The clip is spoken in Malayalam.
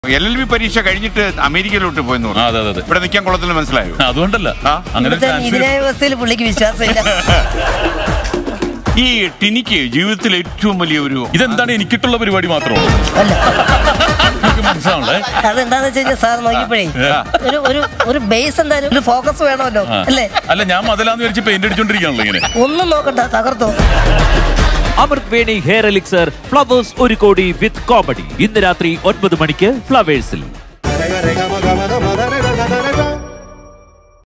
എൽ എൽ ബി പരീക്ഷ കഴിഞ്ഞിട്ട് അമേരിക്കയിലോട്ട് പോയെന്ന് ആ, പറഞ്ഞു അതെ അതെ അതെ ഇവിടെ നിൽക്കാൻ കൊള്ളത്തില്ല മനസ്സിലായോ ആ, അതുകൊണ്ടല്ല ആ? അങ്ങനെ ഒരു ഇവിടുത്തെ transfer- നീതിന്യായ വ്യവസ്ഥയിൽ പുള്ളിക്ക് വിശ്വാസമില്ല ഈ ടിനിക്ക് ജീവിതത്തിൽ ഏറ്റവും വലിയ ഒരു ഇതെന്താണ് എനിക്കിട്ടുള്ള പരിപാടി മാത്രമോ അല്ല എനിക്ക് മനസ്സിലാവണേ അതെന്താന്ന് വെച്ച് കഴിഞ്ഞാൽ സാർ നോക്കിയപ്പോഴേ ഒരു ഒരു ഒരു ബേസ് എന്തായാലും ഒരു ഫോക്കസ് വേണമല്ലോ ആ. അല്ലേ അല്ല ഞാൻ മതിലാന്ന് വിചാരിച്ച് പെയിന്റ് അടിച്ചോണ്ടിരിക്കുകയാണല്ലോ ഇങ്ങനെ ഒന്നും നോക്കണ്ട തകർത്തോ അമൃത് വേണി ഹെയർ എലിക്സർ ഫ്ലവേഴ്സ് ഒരു കോടി വിത്ത് കോമഡി ഇന്ന് രാത്രി ഒൻപത് മണിക്ക് ഫ്ലവേഴ്സിൽ